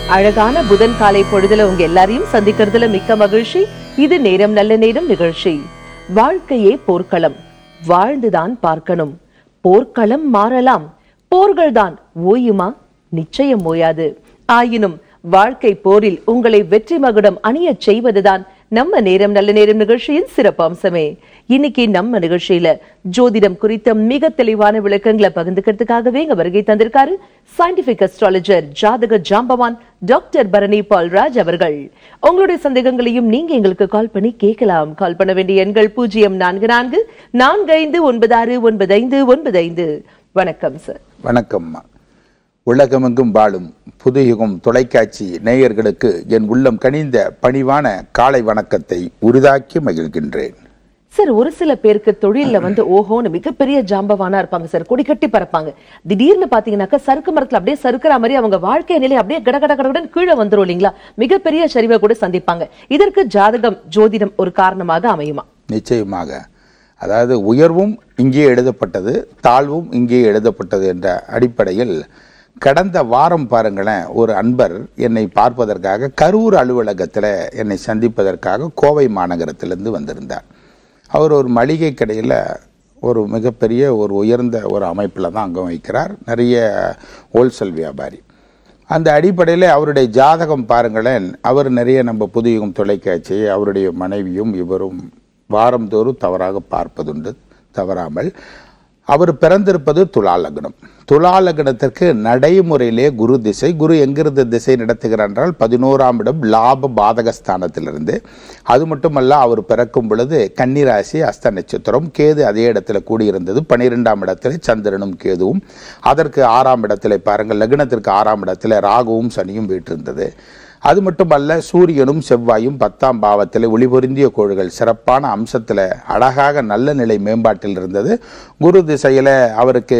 அழகான புதன் காலை பொழுதுல உங்க எல்லாரையும் சந்திக்கிறதுல மிக்க மகிழ்ச்சி இது நேரம் நல்ல நேரம் நிகழ்ச்சி வாழ்க்கையே போர்க்களம் வாழ்ந்துதான் பார்க்கணும் போர்க்களம் மாறலாம் போர்கள்தான் ஓயுமா நிச்சயம் ஓயாது ஆயினும் வாழ்க்கை போரில் உங்களை வெற்றி மகுடம் அணியச் செய்வதுதான் நம்ம நேரம் நல்ல நேரம் நிகழ்ச்சியின் சிறப்பு அம்சமே இன்னைக்கு நம்ம நிகழ்ச்சியில ஜோதிடம் குறித்த மிக தெளிவான விளக்கங்களை பகிர்ந்துக்கிறதுக்காகவே இங்க வருகை தந்திருக்காரு சயின்டிபிக் அஸ்ட்ராலஜர் ஜாதக ஜாம்பவான் டாக்டர் பரணி பால்ராஜ் அவர்கள் உங்களுடைய சந்தேகங்களையும் நீங்க எங்களுக்கு கால் பண்ணி கேட்கலாம் கால் பண்ண வேண்டிய எண்கள் பூஜ்ஜியம் நான்கு நான்கு நான்கு ஐந்து ஒன்பது ஆறு ஒன்பது ஐந்து ஒன்பது ஐந்து வணக்கம் சார் வணக்கம்மா உலகமெங்கும் வாழும் புதுயுகம் தொலைக்காட்சி நேயர்களுக்கு என் உள்ளம் கனிந்த பணிவான காலை வணக்கத்தை உரிதாக்கி மகிழ்கின்றேன் சார் ஒரு சில பேருக்கு தொழில்ல வந்து ஓஹோன்னு மிகப்பெரிய ஜாம்பவானா இருப்பாங்க சார் கொடி கட்டி பறப்பாங்க திடீர்னு பாத்தீங்கன்னாக்கா சறுக்கு மரத்துல அப்படியே சறுக்குற மாதிரி அவங்க வாழ்க்கை நிலை அப்படியே கட கட கடகடன் கீழே வந்துரும் இல்லைங்களா மிகப்பெரிய சரிவை கூட சந்திப்பாங்க இதற்கு ஜாதகம் ஜோதிடம் ஒரு காரணமாக அமையுமா நிச்சயமாக அதாவது உயர்வும் இங்கே எழுதப்பட்டது தாழ்வும் இங்கே எழுதப்பட்டது என்ற அடிப்படையில் கடந்த வாரம் பாருங்களேன் ஒரு அன்பர் என்னை பார்ப்பதற்காக கரூர் அலுவலகத்தில் என்னை சந்திப்பதற்காக கோவை மாநகரத்திலிருந்து வந்திருந்தார் அவர் ஒரு மளிகை கடையில் ஒரு மிகப்பெரிய ஒரு உயர்ந்த ஒரு அமைப்பில் தான் அங்கம் வைக்கிறார் நிறைய ஹோல்சேல் வியாபாரி அந்த அடிப்படையில் அவருடைய ஜாதகம் பாருங்களேன் அவர் நிறைய நம்ம புதுயுகம் தொலைக்காட்சி அவருடைய மனைவியும் இவரும் வாரந்தோறும் தவறாக பார்ப்பதுண்டு தவறாமல் அவர் பிறந்திருப்பது துலா லக்னம் துலா லக்னத்திற்கு நடைமுறையிலே குரு திசை குரு எங்கிருந்து திசை நடத்துகிறார் என்றால் பதினோராம் இடம் லாப பாதகஸ்தானத்திலிருந்து அது மட்டுமல்ல அவர் பிறக்கும் பொழுது கன்னிராசி அஸ்த நட்சத்திரம் கேது அதே இடத்துல கூடியிருந்தது பனிரெண்டாம் இடத்துல சந்திரனும் கேதுவும் அதற்கு ஆறாம் இடத்துல பாருங்கள் லக்னத்திற்கு ஆறாம் இடத்துல ராகுவும் சனியும் வீற்றிருந்தது அது மட்டுமல்ல சூரியனும் செவ்வாயும் பத்தாம் பாவத்தில் ஒளிபொருந்திய கோள்கள் சிறப்பான அம்சத்தில் அழகாக நல்ல நிலை மேம்பாட்டில் இருந்தது குரு திசையில் அவருக்கு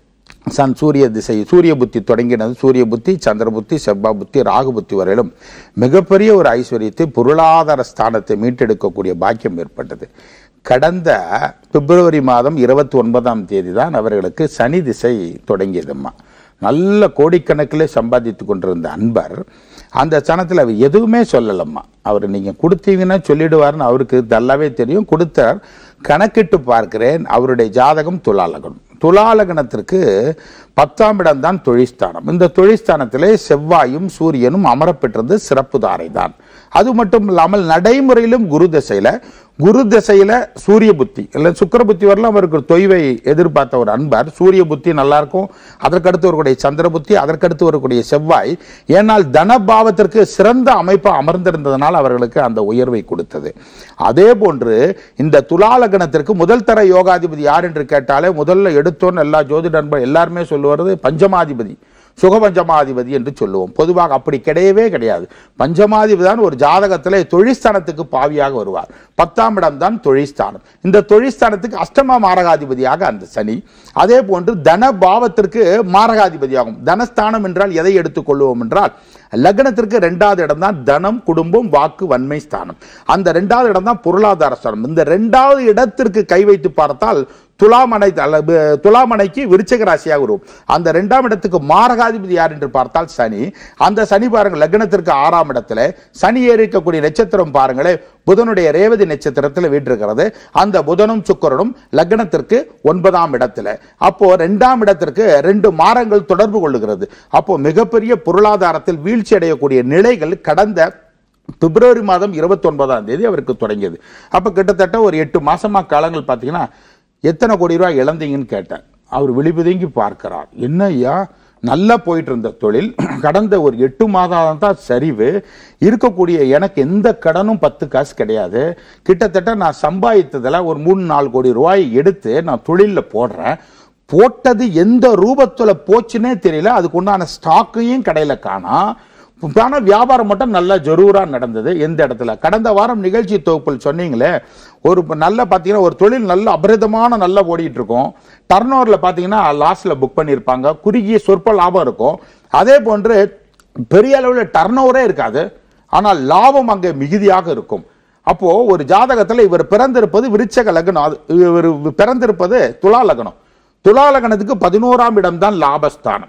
சன் சூரிய திசை சூரிய புத்தி தொடங்கினது சூரிய புத்தி சந்திர புத்தி செவ்வாய் புத்தி ராகு புத்தி வரையிலும் மிகப்பெரிய ஒரு ஐஸ்வர்யத்தை பொருளாதார ஸ்தானத்தை மீட்டெடுக்கக்கூடிய பாக்கியம் ஏற்பட்டது கடந்த பிப்ரவரி மாதம் இருபத்தி ஒன்பதாம் தேதி தான் அவர்களுக்கு சனி திசை தொடங்கியதும்மா நல்ல கோடிக்கணக்கில் சம்பாதித்து கொண்டிருந்த அன்பர் அந்த சனத்தில் அவர் எதுவுமே சொல்லலம்மா அவர் நீங்கள் கொடுத்தீங்கன்னா சொல்லிடுவார்னு அவருக்கு நல்லாவே தெரியும் கொடுத்தார் கணக்கிட்டு பார்க்கிறேன் அவருடைய ஜாதகம் துலாலகனம் துலாலகனத்திற்கு பத்தாம் இடம் தான் தொழிற்ஸ்தானம் இந்த தொழிற்ஸ்தானத்திலே செவ்வாயும் சூரியனும் அமரப்பெற்றது சிறப்பு தாரை தான் அது மட்டும் இல்லாமல் நடைமுறையிலும் குரு திசையில குரு திசையில சூரிய புத்தி இல்லை சுக்கர புத்தி வரலாம் அவருக்கு தொய்வை எதிர்பார்த்த ஒரு அன்பர் சூரிய புத்தி நல்லா இருக்கும் அதற்கடுத்து வரக்கூடிய சந்திர புத்தி அதற்கடுத்து வரக்கூடிய செவ்வாய் ஏனால் தனபாவத்திற்கு சிறந்த அமைப்பு அமர்ந்திருந்ததனால் அவர்களுக்கு அந்த உயர்வை கொடுத்தது அதே போன்று இந்த துலாலகணத்திற்கு முதல் தர யோகாதிபதி யார் என்று கேட்டாலே முதல்ல எடுத்தோன்னு எல்லா ஜோதிட நண்பர் எல்லாருமே சொல்லுவது பஞ்சமாதிபதி சுகபஞ்சமாதிபதி என்று சொல்லுவோம் பொதுவாக அப்படி கிடையவே கிடையாது பஞ்சமாதிபதி தான் ஒரு ஜாதகத்திலே தொழிற்ஸ்தானத்துக்கு பாவியாக வருவார் பத்தாம் இடம் தான் தொழிற்ஸ்தானம் இந்த தொழிற்ஸ்தானத்துக்கு அஷ்டம மாரகாதிபதியாக அந்த சனி அதே போன்று தன பாவத்திற்கு மாரகாதிபதியாகும் தனஸ்தானம் என்றால் எதை எடுத்துக் கொள்வோம் என்றால் லக்னத்திற்கு ரெண்டாவது இடம் தான் தனம் குடும்பம் வாக்கு வன்மை ஸ்தானம் அந்த ரெண்டாவது இடம் தான் பொருளாதார ஸ்தானம் இந்த ரெண்டாவது இடத்திற்கு கை வைத்து பார்த்தால் துலாமனை அல்லது துலாமனைக்கு விருச்சக ராசியாக வரும் அந்த ரெண்டாம் இடத்துக்கு மாரகாதிபதி யார் என்று பார்த்தால் சனி அந்த சனி பாருங்கள் லக்னத்திற்கு ஆறாம் இடத்துல சனி ஏறிக்கக்கூடிய நட்சத்திரம் பாருங்களேன் புதனுடைய ரேவதி நட்சத்திரத்தில் வீற்றிருக்கிறது அந்த புதனும் சுக்கரனும் லக்னத்திற்கு ஒன்பதாம் இடத்துல அப்போ ரெண்டாம் இடத்திற்கு ரெண்டு மாரங்கள் தொடர்பு கொள்ளுகிறது அப்போ மிகப்பெரிய பொருளாதாரத்தில் வீழ்ச்சி அடையக்கூடிய நிலைகள் கடந்த பிப்ரவரி மாதம் இருபத்தி ஒன்பதாம் தேதி அவருக்கு தொடங்கியது அப்ப கிட்டத்தட்ட ஒரு எட்டு மாசமா காலங்கள் பார்த்தீங்கன்னா எத்தனை கோடி ரூபாய் இழந்தீங்கன்னு கேட்டேன் அவர் விழிபுதுங்கி பார்க்கிறார் என்ன ஐயா நல்லா போயிட்டு இருந்த தொழில் கடந்த ஒரு எட்டு மாதம் தான் சரிவு இருக்கக்கூடிய எனக்கு எந்த கடனும் பத்து காசு கிடையாது கிட்டத்தட்ட நான் சம்பாதித்ததில் ஒரு மூணு நாலு கோடி ரூபாய் எடுத்து நான் தொழிலில் போடுறேன் போட்டது எந்த ரூபத்துல போச்சுன்னே தெரியல அதுக்கு உண்டான ஸ்டாக்கையும் கடையில காணா ஆனா வியாபாரம் மட்டும் நல்லா ஜரூரா நடந்தது எந்த இடத்துல கடந்த வாரம் நிகழ்ச்சி தொகுப்பில் சொன்னீங்களே ஒரு நல்ல பார்த்தீங்கன்னா ஒரு தொழில் நல்ல அபரிதமான நல்லா ஓடிட்டு இருக்கும் டர்ன் ஓவரில் பார்த்தீங்கன்னா லாஸ்ட்ல புக் பண்ணியிருப்பாங்க குறுகிய சொற்ப லாபம் இருக்கும் அதே போன்று பெரிய அளவில் டர்ன் ஓவரே இருக்காது ஆனால் லாபம் அங்கே மிகுதியாக இருக்கும் அப்போ ஒரு ஜாதகத்துல இவர் பிறந்திருப்பது விருச்சக லக்னம் அது இவர் பிறந்திருப்பது துலா லக்னம் துலா லக்னத்துக்கு பதினோராம் இடம் தான் லாபஸ்தானம்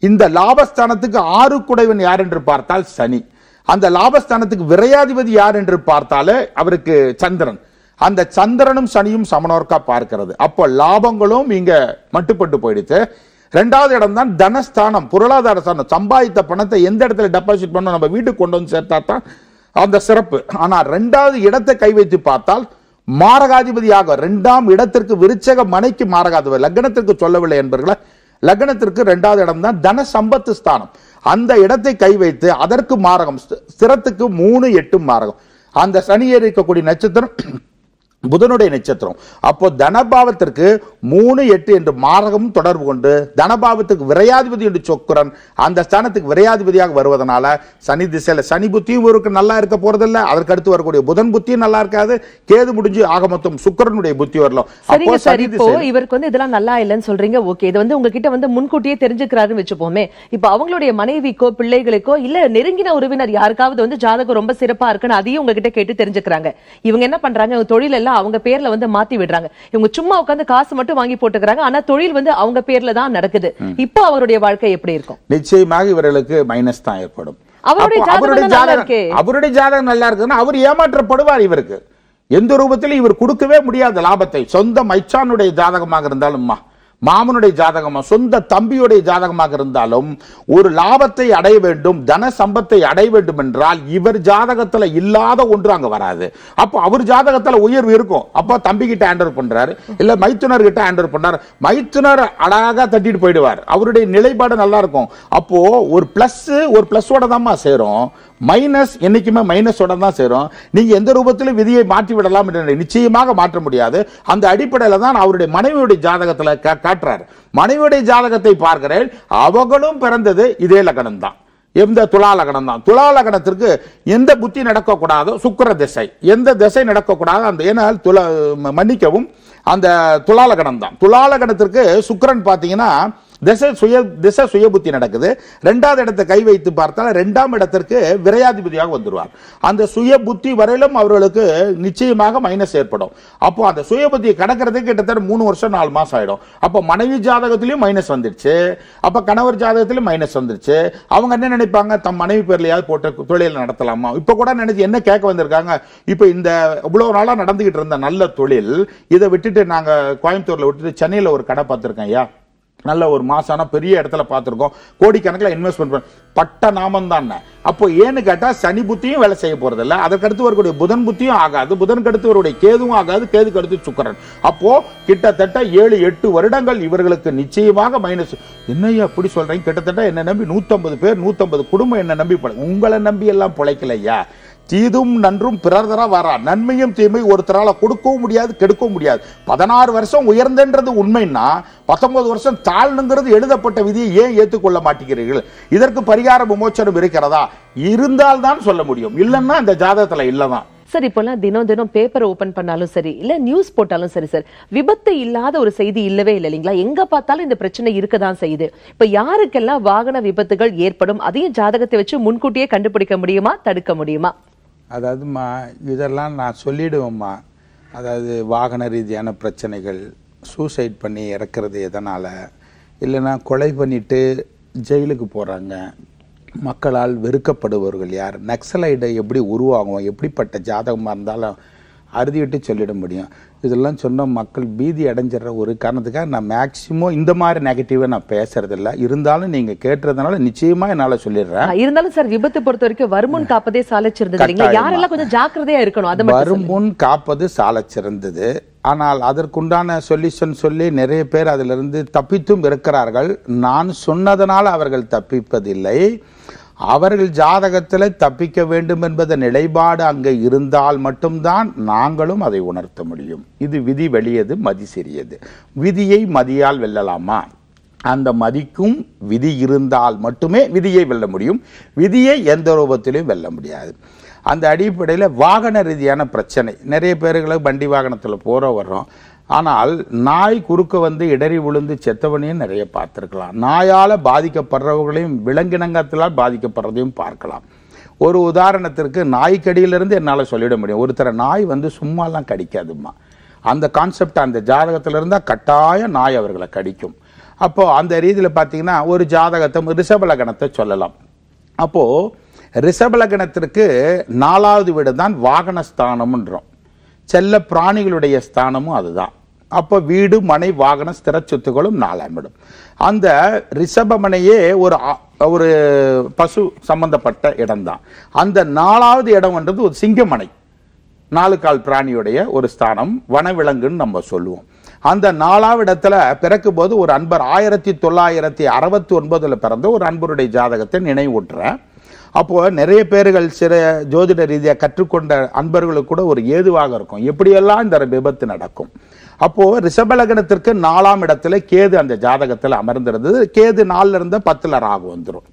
இந்த லாபஸ்தானத்துக்கு ஆறு குடைவன் யார் என்று பார்த்தால் சனி அந்த லாபஸ்தானத்துக்கு விரையாதிபதி யார் என்று பார்த்தாலே அவருக்கு சந்திரன் அந்த சந்திரனும் சனியும் சமனோர்க்கா பார்க்கிறது அப்போ லாபங்களும் இங்க மட்டுப்பட்டு போயிடுச்சு ரெண்டாவது இடம் தான் தனஸ்தானம் பொருளாதார ஸ்தானம் சம்பாதித்த பணத்தை எந்த இடத்துல டெபாசிட் பண்ண நம்ம வீட்டுக்கு கொண்டு வந்து சேர்த்தா தான் அந்த சிறப்பு ஆனா ரெண்டாவது இடத்தை கை வைத்து பார்த்தால் மாரகாதிபதியாக இரண்டாம் இடத்திற்கு விருச்சக மனைக்கு மாரகாதிபதி லக்னத்திற்கு சொல்லவில்லை என்பர்களே லக்னத்திற்கு இரண்டாவது இடம் தான் தன சம்பத்து ஸ்தானம் அந்த இடத்தை கை வைத்து அதற்கு மாரகம் ஸ்தி- ஸ்திரத்துக்கு மூணு எட்டு மாரகம் அந்த சனியேறி இருக்கக்கூடிய நட்சத்திரம் புதனுடைய நட்சத்திரம் அப்போ தனபாவத்திற்கு மூணு எட்டு என்று மாரகம் தொடர்பு கொண்டு தனபாவத்துக்கு விரையாதிபதி என்று சொக்குரன் அந்த ஸ்தானத்துக்கு விரையாதிபதியாக வருவதனால சனி திசையில சனி புத்தியும் இவருக்கு நல்லா இருக்க போறதில்ல அதற்கு அடுத்து வரக்கூடிய புதன் புத்தியும் நல்லா இருக்காது கேது முடிஞ்சு ஆக மொத்தம் சுக்கிரனுடைய புத்தி வரலாம் சரிங்க சார் சனி இப்போ திசையில- இவருக்கு வந்து இதெல்லாம் நல்லா இல்லைன்னு சொல்றீங்க ஓகே இது வந்து உங்ககிட்ட வந்து முன்கூட்டியே தெரிஞ்சுக்கிறாருன்னு வச்சுப்போமே இப்போ அவங்களுடைய மனைவிக்கோ பிள்ளைகளுக்கோ இல்ல நெருங்கின உறவினர் யாருக்காவது வந்து ஜாதகம் ரொம்ப சிறப்பா இருக்குன்னு அதையும் உங்ககிட்ட கேட்டு தெரிஞ்சுக்கிறாங்க இவங்க என்ன பண்றாங்க இவங்க தொழில் எல்லாம் அவங்க பேர்ல வந்து மாத்தி விடுறாங்க இவங்க சும்மா உட்கார்ந்து காசு மட்டும் வாங்கி போட்டுக்கிறாங்க ஆனா தொழில் வந்து அவங்க பேர்ல தான் நடக்குது இப்போ அவருடைய வாழ்க்கை எப்படி இருக்கும் நிச்சயமாக இவர்களுக்கு மைனஸ் தான் ஏற்படும் அவருடைய அப்போ ஜாதகம் தான் நல்லா இருக்கே. அவருடைய ஜாதகம் நல்லா இருக்குன்னா அவர் ஏமாற்றப்படுவார் இவருக்கு எந்த ரூபத்திலும் இவர் கொடுக்கவே முடியாத லாபத்தை சொந்த மைச்சானுடைய ஜாதகமாக இருந்தாலும்மா மாமனுடைய ஜாதகமா சொந்த தம்பியுடைய ஜாதகமாக இருந்தாலும் ஒரு லாபத்தை அடைய வேண்டும் தன சம்பத்தை அடைய வேண்டும் என்றால் இவர் ஜாதகத்துல இல்லாத ஒன்று அங்க வராது அப்போ அவர் ஜாதகத்துல உயர்வு இருக்கும் அப்போ தம்பி கிட்ட ஹேண்டர் பண்றாரு இல்ல மைத்துனர் கிட்ட ஹேண்டர் பண்றாரு மைத்துனர் அழகா தட்டிட்டு போயிடுவார் அவருடைய நிலைப்பாடு நல்லா இருக்கும் அப்போ ஒரு பிளஸ் ஒரு பிளஸோட தான்மா சேரும் மைனஸ் என்னைக்குமே மைனஸோட தான் சேரும் நீங்க எந்த ரூபத்திலும் விதியை மாற்றி விடலாம் என்று நிச்சயமாக மாற்ற முடியாது அந்த அடிப்படையில தான் அவருடைய மனைவியுடைய ஜாதகத்துல கா- காட்டுறாரு மனைவியுடைய ஜாதகத்தை பார்க்கிறேன் அவங்களும் பிறந்தது இதே லக்னம் தான் எந்த துலா லக்னம் தான் துலா லக்னத்திற்கு எந்த புத்தி நடக்கக்கூடாதோ சுக்கிர திசை எந்த திசை நடக்கக்கூடாதோ அந்த ஏனால் துலா ம- மன்னிக்கவும் அந்த துலா லக்னம் தான் துலா லக்னத்திற்கு சுக்கிரன் பார்த்தீங்கன்னா திசை சுய திசை சுய புத்தி நடக்குது ரெண்டாவது இடத்தை கை வைத்து பார்த்தால் ரெண்டாம் இடத்திற்கு விரையாதிபதியாக வந்துருவார் அந்த சுய புத்தி வரையிலும் அவர்களுக்கு நிச்சயமாக மைனஸ் ஏற்படும் அப்போ அந்த சுய புத்தியை கடக்கிறதுக்கு கிட்டத்தட்ட மூணு வருஷம் நாலு மாசம் ஆயிடும் அப்போ மனைவி ஜாதகத்திலயும் மைனஸ் வந்துடுச்சு அப்ப கணவர் ஜாதகத்திலும் மைனஸ் வந்துருச்சு அவங்க என்ன நினைப்பாங்க தம் மனைவி பேர்லயாவது போட்டு தொழில் நடத்தலாமா இப்ப கூட நினைச்சு என்ன கேட்க வந்திருக்காங்க இப்ப இந்த இவ்வளவு நாளா நடந்துகிட்டு இருந்த நல்ல தொழில் இதை விட்டுட்டு நாங்க கோயம்புத்தூர்ல விட்டுட்டு சென்னையில ஒரு கடை பார்த்திருக்கேன் ஐயா நல்ல ஒரு மாசான பெரிய இடத்துல பார்த்துருக்கோம் கோடிக்கணக்கில் இன்வெஸ்ட்மெண்ட் பண்ண பட்ட நாமம் தான் அப்போ ஏன்னு கேட்டா சனி புத்தியும் வேலை செய்ய போறது இல்ல அதற்கடுத்து வரக்கூடிய புதன் புத்தியும் ஆகாது புதனுக்கு அடுத்து வரக்கூடிய கேதுவும் ஆகாது கேதுக்கு அடுத்து சுக்கரன் அப்போ கிட்டத்தட்ட ஏழு எட்டு வருடங்கள் இவர்களுக்கு நிச்சயமாக மைனஸ் என்னய்யா அப்படி சொல்றீங்க கிட்டத்தட்ட என்ன நம்பி நூத்தம்பது பேர் நூத்தம்பது குடும்பம் என்ன நம்பி பிழை- உங்களை நம்பி எல்லாம் பிழைக்கலையா தீதும் நன்றும் பிறர் தர வரா நன்மையும் தீமை ஒருத்தரால கொடுக்கவும் முடியாது கெடுக்கவும் முடியாது பதினாறு வருஷம் உயர்ந்தன்றது உண்மைன்னா பத்தொன்பது வருஷம் தாழ்னுங்கிறது எழுதப்பட்ட விதியை ஏன் ஏற்றுக்கொள்ள மாட்டேங்கிறீர்கள் இதற்கு பரிகார விமோச்சனம் இருக்கிறதா இருந்தால் தான் சொல்ல முடியும் இல்லைன்னா இந்த ஜாதகத்துல இல்லதான் சார் இப்போல்லாம் தினம் தினம் பேப்பர் ஓபன் பண்ணாலும் சரி இல்ல நியூஸ் போட்டாலும் சரி சார் விபத்து இல்லாத ஒரு செய்தி இல்லவே இல்லை இல்லைங்களா எங்க பார்த்தாலும் இந்த பிரச்சனை இருக்கதான் செய்யுது இப்ப யாருக்கெல்லாம் வாகன விபத்துகள் ஏற்படும் அதையும் ஜாதகத்தை வச்சு முன்கூட்டியே கண்டுபிடிக்க முடியுமா தடுக்க முடியுமா அதாவதுமா இதெல்லாம் நான் சொல்லிடுவேம்மா அதாவது வாகன ரீதியான பிரச்சனைகள் சூசைட் பண்ணி இறக்குறது எதனால் இல்லைன்னா கொலை பண்ணிட்டு ஜெயிலுக்கு போகிறாங்க மக்களால் வெறுக்கப்படுபவர்கள் யார் நக்சலைடை எப்படி உருவாகும் எப்படிப்பட்ட ஜாதகமாக இருந்தாலும் அறுதிவிட்டு சொல்லிட முடியும் இதெல்லாம் சொன்ன மக்கள் பீதி அடைஞ்சிடுற ஒரு காரணத்துக்காக நான் மேக்சிமம் இந்த மாதிரி நெகட்டிவாக நான் பேசுறதில்ல இருந்தாலும் நீங்கள் கேட்டுறதுனால நிச்சயமாக என்னால் சொல்லிடுறேன் ஆ, இருந்தாலும் சார் விபத்து பொறுத்த வரைக்கும் வருமுன் காப்பதே சாலைச்சிருந்தது இல்லைங்களா கட்டாயமா. யாரெல்லாம் கொஞ்சம் ஜாக்கிரதையா இருக்கணும் அதை மட்டும் வரும் முன் காப்பது சாலச் சிறந்தது ஆனால் அதற்குண்டான சொல்யூஷன் சொல்லி நிறைய பேர் அதிலிருந்து தப்பித்தும் இருக்கிறார்கள் நான் சொன்னதனால் அவர்கள் தப்பிப்பதில்லை அவர்கள் ஜாதகத்தில் தப்பிக்க வேண்டும் என்பத நிலைப்பாடு அங்கே இருந்தால் மட்டும்தான் நாங்களும் அதை உணர்த்த முடியும் இது விதி வெளியது மதி சிறியது விதியை மதியால் வெல்லலாமா அந்த மதிக்கும் விதி இருந்தால் மட்டுமே விதியை வெல்ல முடியும் விதியை எந்த ரூபத்திலும் வெல்ல முடியாது அந்த அடிப்படையில் வாகன ரீதியான பிரச்சனை நிறைய பேர்களுக்கு வண்டி வாகனத்தில் போற வர்றோம் ஆனால் நாய் குறுக்க வந்து இடறி விழுந்து செத்தவனையும் நிறைய பார்த்துருக்கலாம் நாயால் பாதிக்கப்படுறவர்களையும் விலங்கினங்கத்தினால் பாதிக்கப்படுறதையும் பார்க்கலாம் ஒரு உதாரணத்திற்கு நாய்க்கடியிலிருந்து என்னால் சொல்லிட முடியும் ஒருத்தர நாய் வந்து சும்மாலாம் கடிக்காதும்மா அந்த கான்செப்ட் அந்த ஜாதகத்தில் இருந்தால் கட்டாயம் நாய் அவர்களை கடிக்கும் அப்போ அந்த ரீதியில் பார்த்தீங்கன்னா ஒரு ஜாதகத்தை ரிஷப லக்னத்தை சொல்லலாம் அப்போ ரிஷப லக்னத்திற்கு நாலாவது வீடு தான் வாகன ஸ்தானம்ன்றோம் செல்ல பிராணிகளுடைய ஸ்தானமும் அதுதான் அப்போ வீடு மனை வாகன ஸ்திர சொத்துகளும் நாலாம் இடம் அந்த ரிஷபமனையே ஒரு ஆ- ஒரு பசு சம்பந்தப்பட்ட இடம்தான் அந்த நாலாவது இடம்ன்றது ஒரு சிங்கமனை நாலு கால் பிராணியுடைய ஒரு ஸ்தானம் வனவிலங்குன்னு நம்ம சொல்லுவோம் அந்த நாலாவது இடத்துல பிறக்கும் போது ஒரு அன்பர் ஆயிரத்தி தொள்ளாயிரத்தி அறுபத்தி ஒன்பதுல பிறந்த ஒரு அன்பருடைய ஜாதகத்தை நினைவூட்டுறேன் அப்போ நிறைய பேர்கள் சில ஜோதிட ரீதியாக கற்றுக்கொண்ட அன்பர்களுக்கு கூட ஒரு ஏதுவாக இருக்கும் எப்படியெல்லாம் இந்த விபத்து நடக்கும் அப்போ ரிஷபலகனத்திற்கு நாலாம் இடத்துல கேது அந்த ஜாதகத்தில் அமர்ந்திருந்தது கேது நாலுல இருந்து பத்துல ராகு வந்துரும்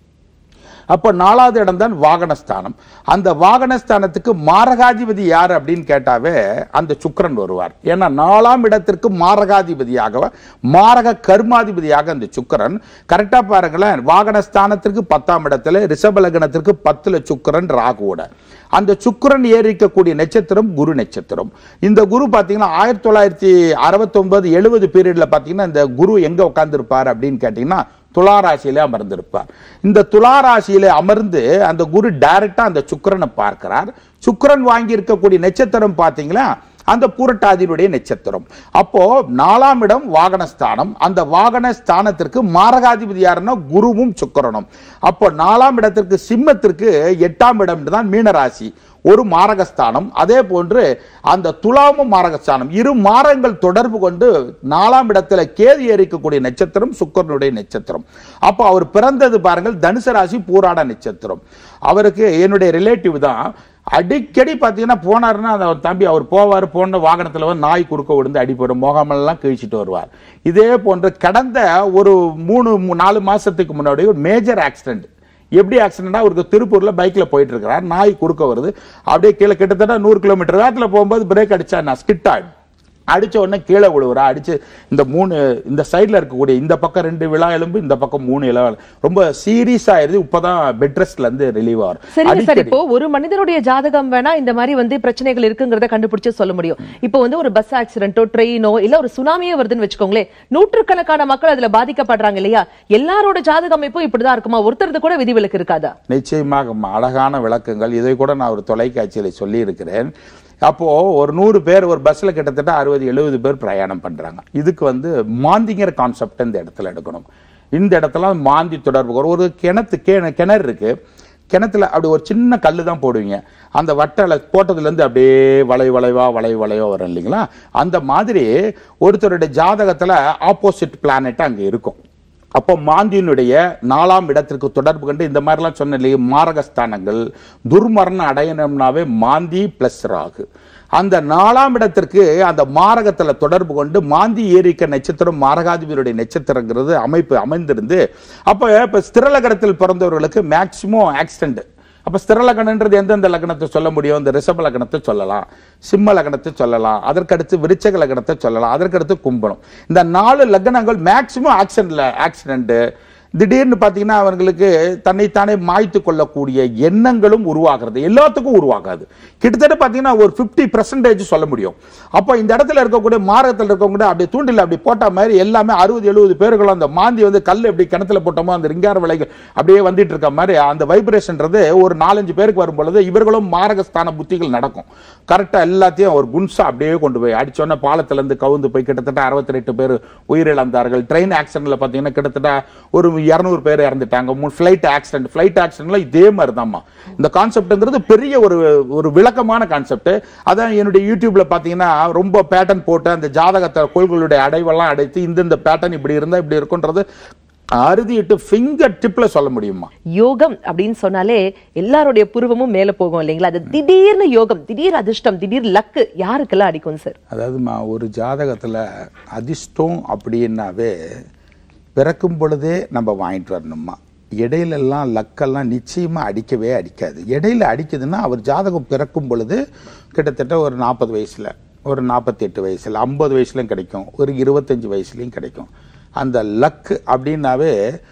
அப்போ நாலாவது இடம் தான் வாகனஸ்தானம் அந்த வாகனஸ்தானத்துக்கு மாரகாதிபதி யார் அப்படின்னு கேட்டாவே அந்த சுக்கிரன் வருவார் ஏன்னா நாலாம் இடத்திற்கு மாரகாதிபதியாக மாரக கர்மாதிபதியாக அந்த சுக்கிரன் கரெக்டா பாருங்களேன் வாகனஸ்தானத்திற்கு பத்தாம் இடத்துல ரிஷப லக்னத்திற்கு பத்துல சுக்கிரன் ராகுவோட அந்த சுக்கிரன் ஏறிக்கக்கூடிய நட்சத்திரம் குரு நட்சத்திரம் இந்த குரு பாத்தீங்கன்னா ஆயிரத்தி தொள்ளாயிரத்தி அறுபத்தி ஒன்பது எழுபது பீரியட்ல பாத்தீங்கன்னா இந்த குரு எங்க உட்கார்ந்திருப்பார் அப்படின்னு கேட்டீங்கன்னா துளாராசியிலே அமர்ந்திருப்பார் இந்த துளாராசியிலே அமர்ந்து அந்த குரு டைரக்டா அந்த சுக்கிரனை பார்க்கிறார் சுக்கிரன் வாங்கி இருக்கக்கூடிய நட்சத்திரம் பாத்தீங்களா அந்த பூரட்டாதியினுடைய நட்சத்திரம் அப்போ நாலாம் இடம் வாகனஸ்தானம் அந்த வாகன ஸ்தானத்திற்கு மாரகாதிபதி யாருன்னா குருவும் சுக்கிரனும் அப்போ நாலாம் இடத்திற்கு சிம்மத்திற்கு எட்டாம் இடம் தான் மீனராசி ஒரு மாரகஸ்தானம் அதே போன்று அந்த துலாமும் மாரகஸ்தானம் இரு மாரங்கள் தொடர்பு கொண்டு நாலாம் இடத்துல கேது ஏறிக்கக்கூடிய நட்சத்திரம் சுக்கரனுடைய நட்சத்திரம் அப்போ அவர் பிறந்தது பாருங்கள் தனுசு ராசி பூராட நட்சத்திரம் அவருக்கு என்னுடைய ரிலேட்டிவ் தான் அடிக்கடி பார்த்தீங்கன்னா போனாருன்னா அந்த அவர் தம்பி அவர் போவார் போன வாகனத்தில் வந்து நாய் குறுக்க விழுந்து அடிப்படும் முகமெல்லாம் கிழிச்சிட்டு வருவார் இதே போன்று கடந்த ஒரு மூணு மூ- நாலு மாசத்துக்கு முன்னாடி ஒரு மேஜர் ஆக்சிடென்ட் எப்படி ஆக்சிடென்டா அவருக்கு திருப்பூர்ல பைக்ல போயிட்டு இருக்கிறார் நாய் குறுக்க வருது அப்படியே கீழே கிட்டத்தட்ட நூறு கிலோமீட்டர் வேகத்துல போகும்போது பிரேக் அடிச்சா நான் ஸ்கிட் ஆயிடும் அடிச்ச உடனே கீழே விழுவுறா அடிச்சு இந்த மூணு இந்த சைடுல இருக்கக்கூடிய இந்த பக்கம் ரெண்டு விழா எலும்பு இந்த பக்கம் மூணு இள ரொம்ப சீரியஸ் ஆயிருது இப்பதான் பெட் ரெஸ்ட்ல இருந்து ரிலீவ் ஆகும் சரிங்க சார் அடிக்கடி இப்போ ஒரு மனிதனுடைய ஜாதகம் வேணா இந்த மாதிரி வந்து பிரச்சனைகள் இருக்குங்கிறத கண்டுபிடிச்சு சொல்ல முடியும் இப்போ வந்து ஒரு பஸ் ஆக்சிடென்ட்டோ ட்ரெயினோ இல்ல ஒரு சுனாமியோ வருதுன்னு வச்சுக்கோங்களேன் நூற்றுக்கணக்கான மக்கள் அதுல பாதிக்கப்படுறாங்க இல்லையா எல்லாரோட ஜாதக அமைப்பும் இப்படிதான் இருக்குமா ஒருத்தரது கூட விதிவிலக்கு இருக்காதா நிச்சயமாக அம்மா, அழகான விளக்கங்கள் இதை கூட நான் ஒரு தொலைக்காட்சியில சொல்லி இருக்கிறேன் அப்போ ஒரு நூறு பேர் ஒரு பஸ்ல கிட்டத்தட்ட அறுபது எழுபது பேர் பிரயாணம் பண்றாங்க இதுக்கு வந்து மாந்திங்கிற கான்செப்ட் இந்த இடத்துல எடுக்கணும் இந்த இடத்துல மாந்தி தொடர்பு ஒரு- ஒரு கிணத்து கே- கிணறு இருக்கு கிணத்துல அப்படி ஒரு சின்ன கல்லு தான் போடுவீங்க அந்த வட்டல போட்டதுல இருந்து அப்படியே வளை வளைவா வளை வளைவா வரும் இல்லைங்களா அந்த மாதிரி ஒருத்தருடைய ஜாதகத்துல ஆப்போசிட் பிளானட் அங்க இருக்கும் அப்போ மாந்தியினுடைய நாலாம் இடத்திற்கு தொடர்பு கொண்டு இந்த மாதிரிலாம் சொன்ன இல்லையா மாரகஸ்தானங்கள் துர்மரணம் அடையணும்னாவே மாந்தி பிளஸ் ராகு அந்த நாலாம் இடத்திற்கு அந்த மாரகத்துல தொடர்பு கொண்டு மாந்தி ஏரிக்க நட்சத்திரம் மாரகாதிபதியுடைய நட்சத்திரங்கிறது அமைப்பு அமைந்திருந்து அப்ப இப்ப ஸ்திரலகரத்தில் பிறந்தவர்களுக்கு மேக்சிமம் ஆக்சிடென்ட் அப்ப ஸ்திர லக்னன்றது எந்தெந்த லக்னத்தை சொல்ல முடியும் இந்த ரிஷப லக்னத்தை சொல்லலாம் சிம்ம லக்னத்தை சொல்லலாம் அதற்கடுத்து விருச்சக லக்னத்தை சொல்லலாம் அதற்கடுத்து கும்பலம் இந்த நாலு லக்னங்கள் மேக்சிமம் ஆக்சிடென்ட்ல ஆக்சிடென்ட் திடீர்னு பார்த்தீங்கன்னா அவங்களுக்கு தன்னைத்தானே மாய்த்து கொள்ளக்கூடிய எண்ணங்களும் உருவாகிறது எல்லாத்துக்கும் உருவாகாது கிட்டத்தட்ட பார்த்தீங்கன்னா ஒரு ஃபிஃப்டி பர்சன்டேஜ் சொல்ல முடியும் அப்போ இந்த இடத்துல இருக்கக்கூடிய மாரகத்தில் இருக்கக்கூடிய அப்படியே தூண்டில் அப்படி போட்ட மாதிரி எல்லாமே அறுபது எழுபது பேர்களும் அந்த மாந்தி வந்து கல் எப்படி கிணத்துல போட்டோமோ அந்த ரிங்கார விலைகள் அப்படியே வந்துட்டு இருக்க மாதிரி அந்த வைப்ரேஷன்றது ஒரு நாலஞ்சு பேருக்கு வரும் பொழுது இவர்களும் மாரகஸ்தான புத்திகள் நடக்கும் கரெக்டாக எல்லாத்தையும் ஒரு குன்சா அப்படியே கொண்டு போய் அடிச்சோன்னே பாலத்திலேருந்து கவுந்து போய் கிட்டத்தட்ட அறுபத்தி ரெண்டு பேர் உயிரிழந்தார்கள் ட்ரெயின் ஆக்சிடென்ட்ல பார்த்தீங்கன்னா கிட்டத்தட்ட ஒரு இரநூறு பேர் இறந்துட்டாங்க மூணு ஃப்ளைட் ஆக்சிடென்ட் ஃப்ளைட் ஆக்சிடென்ட்ல இதே மாதிரி தான்மா இந்த கான்செப்ட்ங்கிறது பெரிய ஒரு ஒரு விளக்கமான கான்செப்ட் அதான் என்னுடைய யூடியூப்ல பார்த்தீங்கன்னா ரொம்ப பேட்டர்ன் போட்டு அந்த ஜாதகத்தை கோள்களுடைய அடைவெல்லாம் அடைத்து இந்தந்த பேட்டர்ன் இப்படி இருந்தா இப்படி இருக்குன்றது அறுதிட்டு ஃபிங்கர் டிப்ல சொல்ல முடியுமா யோகம் அப்படின்னு சொன்னாலே எல்லாருடைய புருவமும் மேல போகும் இல்லைங்களா அது திடீர்னு யோகம் திடீர் அதிர்ஷ்டம் திடீர் லக்கு யாருக்கெல்லாம் அடிக்கும் சார் அதாவதுமா ஒரு ஜாதகத்துல அதிர்ஷ்டம் அப்படின்னாவே பிறக்கும் பொழுதே நம்ம வாங்கிட்டு வரணுமா இடையிலெல்லாம் லக்கெல்லாம் நிச்சயமா அடிக்கவே அடிக்காது இடையில அடிக்குதுன்னா அவர் ஜாதகம் பிறக்கும் பொழுது கிட்டத்தட்ட ஒரு நாற்பது வயசுல ஒரு நாற்பத்தி எட்டு வயசுல ஐம்பது வயசுலயும் கிடைக்கும் ஒரு இருபத்தஞ்சு வயசுலயும் கிடைக்கும் அந்த லக்கு அப்படின்னாவே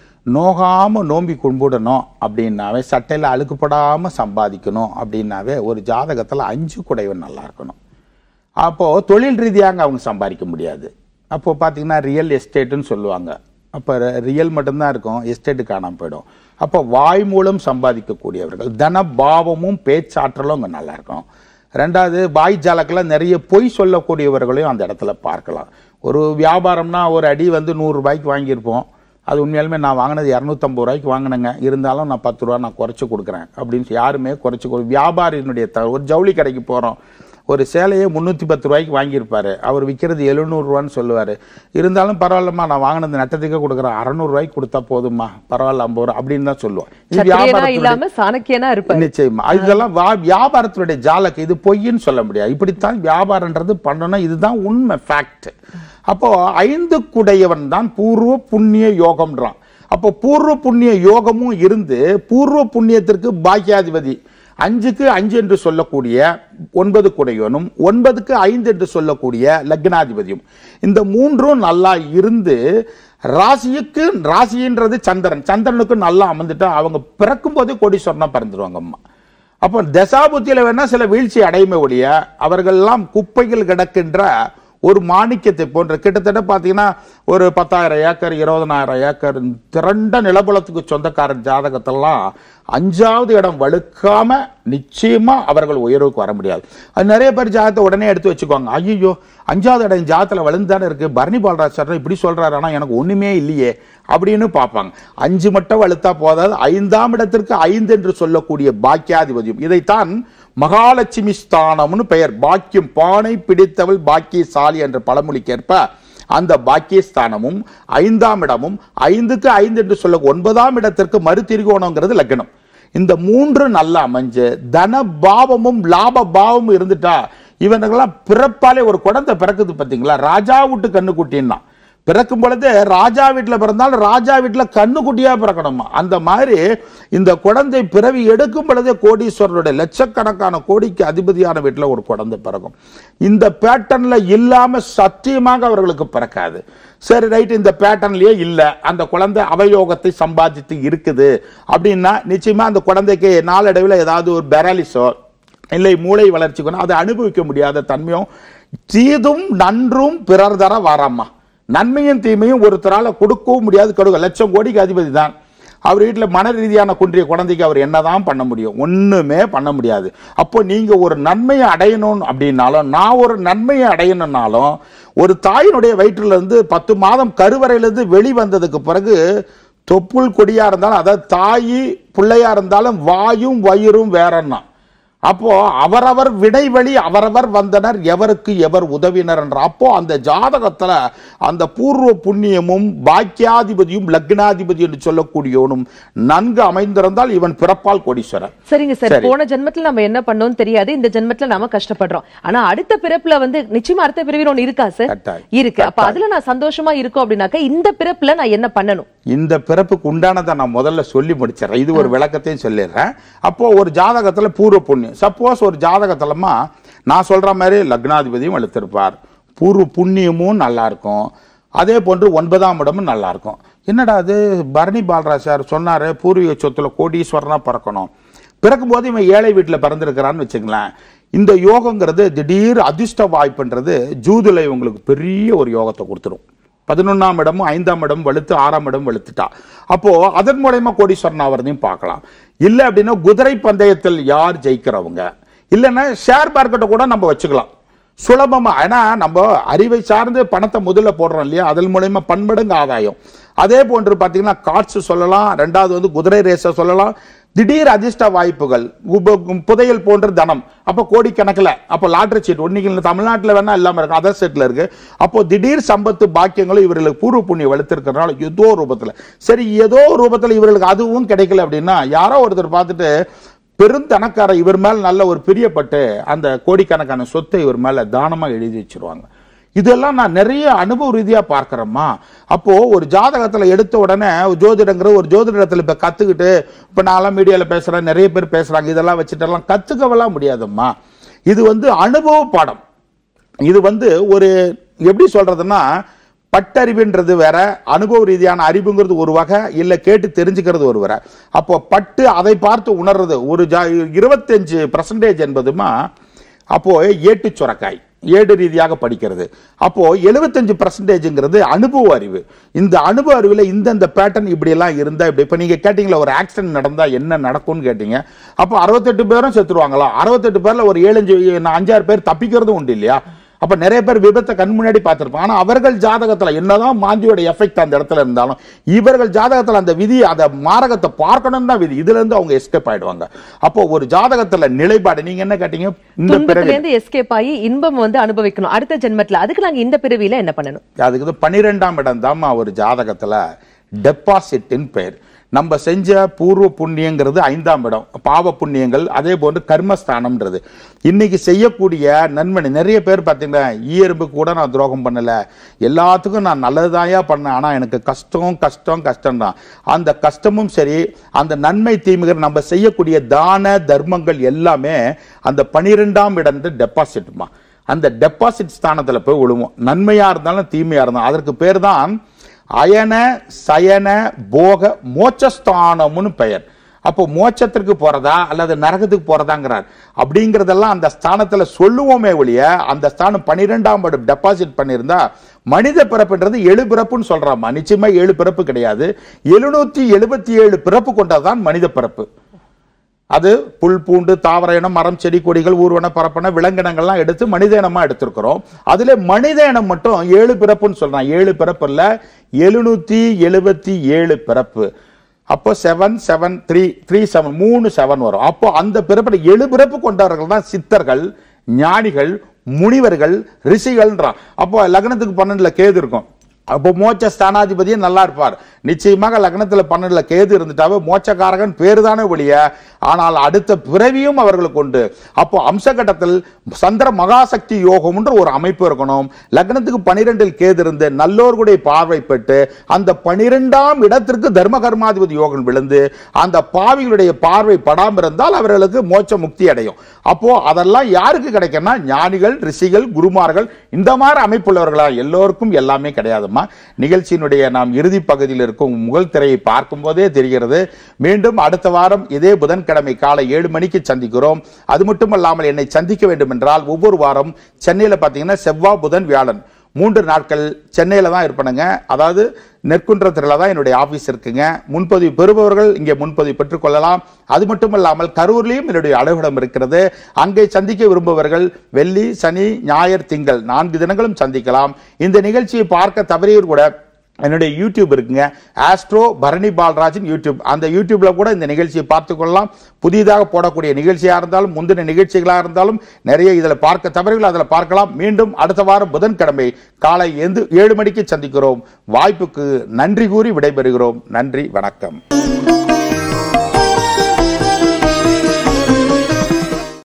நோகாம நோம்பி கும்பிடணும் அப்படின்னாவே சட்டையில அழுக்குப்படாம சம்பாதிக்கணும் அப்படின்னாவே ஒரு ஜாதகத்துல அஞ்சு குடைவன் நல்லா இருக்கணும் அப்போ தொழில் ரீதியாக அவங்க சம்பாதிக்க முடியாது அப்போ பார்த்தீங்கன்னா ரியல் எஸ்டேட்டுன்னு சொல்லுவாங்க அப்போ ரியல் மட்டும்தான் இருக்கும் எஸ்டேட்டு காணாம போயிடும் அப்போ வாய் மூலம் சம்பாதிக்கக்கூடியவர்கள் தன பாவமும் பேச்சாற்றலும் அங்கே நல்லா இருக்கும் ரெண்டாவது வாய் ஜாலக்கில் நிறைய பொய் சொல்லக்கூடியவர்களையும் அந்த இடத்துல பார்க்கலாம் ஒரு வியாபாரம்னா ஒரு அடி வந்து நூறு ரூபாய்க்கு வாங்கியிருப்போம் அது உண்மையாலுமே நான் வாங்கினது இரநூத்தம்பது ரூபாய்க்கு வாங்கினேங்க இருந்தாலும் நான் பத்து ரூபா நான் குறைச்சி கொடுக்குறேன் அப்படின்னு யாருமே குறைச்சி கொடு வியாபாரியினுடைய த ஒரு ஜவுளி கடைக்கு போகிறோம் ஒரு சேலையை முந்நூற்றி பத்து ரூபாய்க்கு வாங்கியிருப்பாரு அவர் விற்கிறது எழுநூறுவான்னு சொல்லுவார் இருந்தாலும் பரவாயில்லம்மா நான் வாங்கினது நட்டத்துக்கே கொடுக்குறேன் அறநூறுவாய்க்கு கொடுத்தா போதும்மா பரவாயில்ல ஐம்பது ரூபா அப்படின்னு தான் சொல்லுவோம் இது சத்திரியனா வியாபாரத்தினுடைய இல்லாம சாணக்கியனா இருப்பாரு நிச்சயமா இதெல்லாம் வா- வியாபாரத்தினுடைய ஜாலக்கு இது பொய்ன்னு சொல்ல முடியாது இப்படித்தான் வியாபாரம்ன்றது பண்ணணும் இதுதான் உண்மை ஃபேக்ட் அப்போ ஐந்து குடையவன் தான் பூர்வ புண்ணிய யோகம்ன்றான் அப்போ பூர்வ புண்ணிய யோகமும் இருந்து பூர்வ புண்ணியத்திற்கு பாக்கியாதிபதி அஞ்சுக்கு அஞ்சு என்று சொல்லக்கூடிய ஒன்பது குடையவனும் ஒன்பதுக்கு ஐந்து என்று சொல்லக்கூடிய லக்னாதிபதியும் இந்த மூன்றும் நல்லா இருந்து ராசிக்கு ராசின்றது சந்திரன் சந்திரனுக்கு நல்லா அமர்ந்துட்டா அவங்க பிறக்கும் போதே கோடீஸ்வரனா பிறந்துருவாங்க அம்மா அப்போ தசாபுத்தியில வேணா சில வீழ்ச்சி அடையுமே ஒழிய அவர்கள்லாம் குப்பையில் கிடக்கின்ற ஒரு மாணிக்கத்தை போன்ற கிட்டத்தட்ட பார்த்தீங்கன்னா ஒரு பத்தாயிரம் ஏக்கர் இருபதனாயிரம் ஏக்கர் திரண்ட நிலபலத்துக்கு சொந்தக்காரன் ஜாதகத்தெல்லாம் அஞ்சாவது இடம் வழுக்காம நிச்சயமா அவர்கள் உயர்வுக்கு வர முடியாது அது நிறைய பேர் ஜாதகத்தை உடனே எடுத்து வச்சுக்குவாங்க ஐயோ அஞ்சாவது இடம் ஜாதத்துல வலுந்தானே இருக்கு பரணி பாலராஜ் சார் இப்படி சொல்றாரு ஆனா எனக்கு ஒண்ணுமே இல்லையே அப்படின்னு பார்ப்பாங்க அஞ்சு மட்டும் வலுத்தா போதாது ஐந்தாம் இடத்திற்கு ஐந்து என்று சொல்லக்கூடிய பாக்கியாதிபதியும் இதைத்தான் மகாலட்சுமி ஸ்தானம்னு பெயர் பாக்கியம் பானை பிடித்தவள் பாக்கியசாலி என்ற பழமொழிக்கேற்ப அந்த பாக்கியஸ்தானமும் ஐந்தாம் இடமும் ஐந்துக்கு ஐந்து என்று சொல்ல ஒன்பதாம் இடத்திற்கு மறுதிரிகோணங்கிறது லக்னம் இந்த மூன்று நல்லா அமைஞ்சு தன பாவமும் லாப பாவமும் இருந்துட்டா இவனுங்கெல்லாம் பிறப்பாலே ஒரு குழந்தை பிறக்குது பார்த்தீங்களா ராஜா விட்டு கண்ணுக்குட்டின்னா பிறக்கும் பொழுது ராஜா வீட்டில் பிறந்தாலும் ராஜா வீட்டில் கண்ணுக்குட்டியா பிறக்கணுமா அந்த மாதிரி இந்த குழந்தை பிறவி எடுக்கும் பொழுதே கோடீஸ்வரருடைய லட்சக்கணக்கான கோடிக்கு அதிபதியான வீட்டில் ஒரு குழந்தை பிறக்கும் இந்த பேட்டர்ன்ல இல்லாம சத்தியமாக அவர்களுக்கு பிறக்காது சரி ரைட் இந்த பேட்டர்ன்லயே இல்ல அந்த குழந்தை அவயோகத்தை சம்பாதித்து இருக்குது அப்படின்னா நிச்சயமா அந்த குழந்தைக்கு நாளடைவில் ஏதாவது ஒரு பெராலிசோ இல்லை மூளை வளர்ச்சிக்கணும் அதை அனுபவிக்க முடியாத தன்மையும் தீதும் நன்றும் பிறர் தர வாராம்மா நன்மையும் தீமையும் ஒருத்தரால கொடுக்கவும் முடியாது கொடுக்க லட்சம் கோடிக்கு அதிபதி தான் அவர் வீட்டில் மன ரீதியான குன்றிய குழந்தைக்கு அவர் என்னதான் பண்ண முடியும் ஒண்ணுமே பண்ண முடியாது அப்போ நீங்க ஒரு நன்மையை அடையணும் அப்படின்னாலும் நான் ஒரு நன்மையை அடையணும்னாலும் ஒரு தாயினுடைய வயிற்றுல இருந்து பத்து மாதம் கருவறையிலிருந்து வெளி வந்ததுக்கு பிறகு தொப்புள் கொடியா இருந்தாலும் அதாவது தாயி பிள்ளையா இருந்தாலும் வாயும் வயிறும் வேறன்னா அப்போ அவரவர் விடைவழி அவரவர் வந்தனர் எவருக்கு எவர் உதவினர் என்ற அப்போ அந்த ஜாதகத்துல அந்த பூர்வ புண்ணியமும் பாக்கியாதிபதியும் லக்னாதிபதி என்று சொல்லக்கூடியவனும் நன்கு அமைந்திருந்தால் இவன் பிறப்பால் கோடீஸ்வரன் சரிங்க சார் சரி. போன ஜென்மத்துல நம்ம என்ன பண்ணோம்னு தெரியாது இந்த ஜென்மத்துல நாம கஷ்டப்படுறோம் ஆனா அடுத்த பிறப்புல வந்து நிச்சயமா அடுத்த பிறவில ஒண்ணு இருக்கா சார் கட்டாயம். இருக்கு அப்ப அதுல நான் சந்தோஷமா இருக்கும் அப்படின்னாக்க இந்த பிறப்புல நான் என்ன பண்ணணும் இந்த பிறப்புக்கு உண்டானதை நான் முதல்ல சொல்லி முடிச்சிடறேன் இது ஒரு விளக்கத்தையும் சொல்லிடுறேன் அப்போ ஒரு ஜாதகத்துல பூர்வ புண்ணியம் சப்போஸ் ஒரு ஜாதகத்துலமா நான் சொல்ற மாதிரி லக்னாதிபதியும் எழுத்திருப்பார் பூர்வ புண்ணியமும் நல்லா இருக்கும் அதே போன்று ஒன்பதாம் இடமும் நல்லா இருக்கும் என்னடா அது பரணி பாலராஜ் சார் சொன்னாரு பூர்வீக சொத்துல கோடீஸ்வரனா பிறக்கணும் பிறக்கும் போது இவன் ஏழை வீட்டில் பிறந்திருக்கிறான்னு வச்சுங்களேன் இந்த யோகங்கிறது திடீர் அதிர்ஷ்ட வாய்ப்புன்றது ஜூதுலை உங்களுக்கு பெரிய ஒரு யோகத்தை கொடுத்துரும் பதினொன்னாம் இடமும் ஐந்தாம் இடம் வலுத்து ஆறாம் இடம் வலுத்துட்டா அப்போ அதன் மூலயமா கோடீஸ்வரன் ஆவறதையும் பார்க்கலாம் இல்ல அப்படின்னா குதிரை பந்தயத்தில் யார் ஜெயிக்கிறவங்க இல்லைன்னா ஷேர் மார்க்கெட்டை கூட நம்ம வச்சுக்கலாம் சுலபமா ஏன்னா நம்ம அறிவை சார்ந்து பணத்தை முதல்ல போடுறோம் இல்லையா அதன் மூலயமா பன்மடங்கு ஆதாயம் அதே போன்று பாத்தீங்கன்னா கார்ட்ஸ் சொல்லலாம் ரெண்டாவது வந்து குதிரை ரேஸை சொல்லலாம் திடீர் அதிர்ஷ்ட வாய்ப்புகள் உப- புதையல் போன்ற தனம் அப்போ கோடிக்கணக்கில் அப்போ லாட்டரி சீட் ஒன்னைக்கு தமிழ்நாட்டில் வேணா இல்லாம இருக்கு அதர் ஸ்டேட்ல இருக்கு அப்போ திடீர் சம்பத்து பாக்கியங்களும் இவர்களுக்கு பூர்வ புண்ணியம் வலுத்திருக்கிறதுனால ஏதோ ரூபத்துல சரி ஏதோ ரூபத்துல இவர்களுக்கு அதுவும் கிடைக்கல அப்படின்னா யாரோ ஒருத்தர் பார்த்துட்டு பெருந்தனக்கார இவர் மேல நல்ல ஒரு பிரியப்பட்டு அந்த கோடிக்கணக்கான சொத்தை இவர் மேல தானமா எழுதி வச்சிருவாங்க இதெல்லாம் நான் நிறைய அனுபவ ரீதியா பார்க்கிறேம்மா அப்போ ஒரு ஜாதகத்துல எடுத்த உடனே ஒரு ஜோதிடங்கிற ஒரு ஜோதிடத்துல இப்ப கத்துக்கிட்டு இப்ப நான்லாம் மீடியால பேசுறேன் நிறைய பேர் பேசுறாங்க இதெல்லாம் வச்சுட்டெல்லாம் கத்துக்கவெல்லாம் முடியாதும்மா இது வந்து அனுபவ பாடம் இது வந்து ஒரு எப்படி சொல்றதுன்னா பட்டறிவுன்றது வேற அனுபவ ரீதியான அறிவுங்கிறது ஒரு வகை இல்ல கேட்டு தெரிஞ்சுக்கிறது ஒரு வரை அப்போ பட்டு அதை பார்த்து உணர்றது ஒரு ஜா இருபத்தஞ்சு பர்சன்டேஜ் என்பதுமா அப்போ ஏட்டு சுரக்காய் ஏடு ரீதியாக படிக்கிறது அப்போ எழுபத்தஞ்சு பர்சன்டேஜ்ங்கிறது அனுபவ அறிவு இந்த அனுபவ அறிவுல இந்தந்த பேட்டர்ன் இப்படி எல்லாம் இருந்தா இப்படி இப்ப நீங்க கேட்டீங்களா ஒரு ஆக்சிடென்ட் நடந்தா என்ன நடக்கும்னு கேட்டீங்க அப்போ அறுபத்தெட்டு பேரும் செத்துருவாங்களா அறுபத்தெட்டு பேர்ல ஒரு ஏழு அஞ்சு அஞ்சாறு பேர் தப்பிக்கிறதும் உண்டு இல்லையா அப்ப நிறைய பேர் விபத்தை கண் முன்னாடி பார்த்திருப்பாங்க ஆனா அவர்கள் ஜாதகத்துல என்னதான் மாந்தியோட எஃபெக்ட் அந்த இடத்துல இருந்தாலும் இவர்கள் ஜாதகத்துல அந்த விதி அந்த மாரகத்தை பார்க்கணும் தான் விதி இதுல இருந்து அவங்க எஸ்கேப் ஆயிடுவாங்க அப்போ ஒரு ஜாதகத்துல நிலைப்பாடு நீங்க என்ன கேட்டீங்க இந்த துன்பத்துல பிறகு இருந்து எஸ்கேப் ஆகி இன்பம் வந்து அனுபவிக்கணும் அடுத்த ஜென்மத்துல அதுக்கு நாங்க இந்த பிறவியில என்ன பண்ணணும் அதுக்கு பன்னிரெண்டாம் இடம் தாம்மா ஒரு ஜாதகத்துல டெபாசிட்டின் பெயர் நம்ம செஞ்ச பூர்வ புண்ணியங்கிறது ஐந்தாம் இடம் பாவ புண்ணியங்கள் அதே போன்று கர்மஸ்தானம்ன்றது இன்னைக்கு செய்யக்கூடிய நன்மணி நிறைய பேர் பார்த்தீங்கன்னா ஈயரும்பு கூட நான் துரோகம் பண்ணல எல்லாத்துக்கும் நான் நல்லதுதாயா பண்ணேன் ஆனா எனக்கு கஷ்டம் கஷ்டம் கஷ்டம் தான் அந்த கஷ்டமும் சரி அந்த நன்மை தீமைகள் நம்ம செய்யக்கூடிய தான தர்மங்கள் எல்லாமே அந்த பனிரெண்டாம் இடம் டெபாசிட்மா அந்த டெபாசிட் ஸ்தானத்துல போய் விழுவோம் நன்மையா இருந்தாலும் தீமையா இருந்தாலும் அதற்கு பேர் தான் அயன சயன போக மோட்சஸ்தானம்னு பெயர் அப்போ மோட்சத்திற்கு போறதா அல்லது நரகத்துக்கு போறதாங்கிறார் அப்படிங்கறதெல்லாம் அந்த ஸ்தானத்துல சொல்லுவோமே ஒழிய அந்த ஸ்தானம் பன்னிரெண்டாம் இடம் டெபாசிட் பண்ணியிருந்தா மனித பிறப்புன்றது ஏழு பிறப்புன்னு சொல்றாமா நிச்சயமா ஏழு பிறப்பு கிடையாது எழுநூத்தி எழுபத்தி ஏழு பிறப்பு கொண்டதுதான் மனித பிறப்பு அது புல் பூண்டு தாவர இனம் மரம் செடி கொடிகள் ஊர்வன பரப்பன விலங்கினங்கள்லாம் எடுத்து மனித இனமா எடுத்திருக்கிறோம் அதுல மனித இனம் மட்டும் ஏழு பிறப்புன்னு சொல்றான் ஏழு பிறப்பு இல்ல எழுநூத்தி எழுபத்தி ஏழு பிறப்பு அப்போ seven seven three three seven மூணு செவன் வரும் அப்போ அந்த பிறப்புல ஏழு பிறப்பு கொண்டவர்கள் தான் சித்தர்கள் ஞானிகள் முனிவர்கள் ரிஷிகள்ன்றான் அப்போ லக்னத்துக்கு பன்னெண்டுல கேது இருக்கும் அப்போ மோட்ச ஸ்தானாதிபதியும் நல்லா இருப்பார் நிச்சயமாக லக்னத்துல பன்னெண்டுல கேது இருந்துட்டாவே மோட்சக்காரகன் பேரு தானே ஒழிய ஆனால் அடுத்த பிறவியும் அவர்களுக்கு உண்டு அப்போ அம்சகட்டத்தில் சந்திர மகாசக்தி யோகம்ன்ற ஒரு அமைப்பு இருக்கணும் லக்னத்துக்கு பனிரெண்டில் கேது இருந்து நல்லோர்களுடைய பார்வை பெற்று அந்த பனிரெண்டாம் இடத்திற்கு தர்ம கர்மாதிபதி யோகம் விழுந்து அந்த பாவிகளுடைய பார்வை படாம இருந்தால் அவர்களுக்கு மோட்ச முக்தி அடையும் அப்போ அதெல்லாம் யாருக்கு கிடைக்கும்னா ஞானிகள் ரிஷிகள் குருமார்கள் இந்த மாதிரி அமைப்புள்ளவர்களா எல்லோருக்கும் எல்லாமே கிடையாதும்மா நிகழ்ச்சியினுடைய நாம் இறுதி பகுதியில் இருக்கும் முகல் திரையை பார்க்கும் போதே தெரிகிறது மீண்டும் அடுத்த வாரம் இதே புதன்கிழமை காலை ஏழு மணிக்கு சந்திக்கிறோம் அது மட்டுமல்லாமல் என்னை சந்திக்க வேண்டும் என்றால் ஒவ்வொரு வாரம் சென்னையில் பார்த்தீங்கன்னா செவ்வாய் புதன் வியாழன் மூன்று நாட்கள் சென்னையில தான் இருப்பனுங்க அதாவது நெற்குன்றத்தில் தான் என்னுடைய ஆபீஸ் இருக்குங்க முன்பதிவு பெறுபவர்கள் இங்கே முன்பதிவு பெற்றுக் கொள்ளலாம் அது மட்டுமல்லாமல் கரூர்லயும் என்னுடைய அலுவலகம் இருக்கிறது அங்கே சந்திக்க விரும்புபவர்கள் வெள்ளி சனி ஞாயிறு திங்கள் நான்கு தினங்களும் சந்திக்கலாம் இந்த நிகழ்ச்சியை பார்க்க தவறியவர் கூட என்னுடைய யூடியூப் இருக்குங்க ஆஸ்ட்ரோ பரணி பால்ராஜின் யூடியூப் அந்த யூடியூப்ல கூட இந்த நிகழ்ச்சியை பார்த்துக் கொள்ளலாம் புதிதாக போடக்கூடிய நிகழ்ச்சியா இருந்தாலும் முந்தின நிகழ்ச்சிகளாக இருந்தாலும் நிறைய இதில் பார்க்க தவறுகள் அதில் பார்க்கலாம் மீண்டும் அடுத்த வாரம் புதன்கிழமை காலை எந்து ஏழு மணிக்கு சந்திக்கிறோம் வாய்ப்புக்கு நன்றி கூறி விடைபெறுகிறோம் நன்றி வணக்கம்